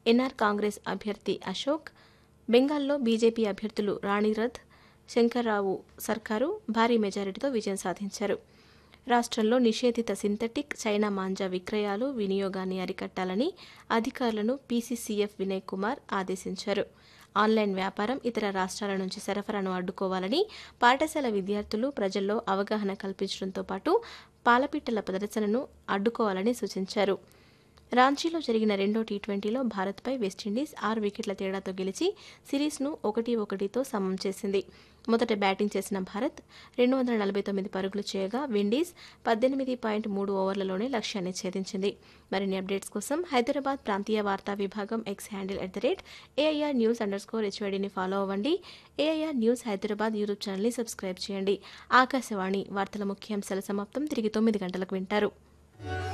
NR Congress అభ్యర్థి అశోక్ బెంగాల్లో BJP అభ్యర్థులు రాణిరథ్ శంకర్రావు సర్కారు భారీ మెజారిటీతో విజయం సాధించారు రాష్ట్రంలో నిషేధిత సింథటిక్ చైనా మాంజా విక్రయాలు వినియోగాన్ని అరికట్టాలని అధికారులను పీసీసీఎఫ్ వినయ్ కుమార్ ఆదేశించారు ఆన్లైన్ వ్యాపారం ఇతర రాష్ట్రాల నుంచి సరఫరాను అడ్డుకోవాలని పాఠశాల విద్యార్థులు ప్రజల్లో అవగాహన కల్పించడంతో పాటు పాలపిట్టల ప్రదర్శనను అడ్డుకోవాలని సూచించారు రాంచీలో జరిగిన రెండో టీ ట్వంటీలో భారత్పై వెస్టిండీస్ ఆరు వికెట్ల తేడాతో గెలిచి సిరీస్ను ఒకటి ఒకటితో సమం చేసింది మొదట బ్యాటింగ్ చేసిన భారత్ రెండు వందల నలభై తొమ్మిది పరుగులు చేయగా విండీస్ పద్దెనిమిది పాయింట్ మూడు ఓవర్లలోనే లక్ష్యాన్ని ఛేదించింది మరిన్ని అప్డేట్స్ కోసం హైదరాబాద్ ప్రాంతీయ వార్తా విభాగం X handle at the rate AIR news under score హెచ్వైడీని ఫాలో అవ్వండి ఏఐఆర్ న్యూస్ హైదరాబాద్ యూట్యూబ్ ఛానల్ని సబ్స్క్రైబ్ చేయండి ఆకాశవాణి వార్తల ముఖ్యాంశాల సమాప్తం తిరిగి తొమ్మిది గంటలకు వింటారు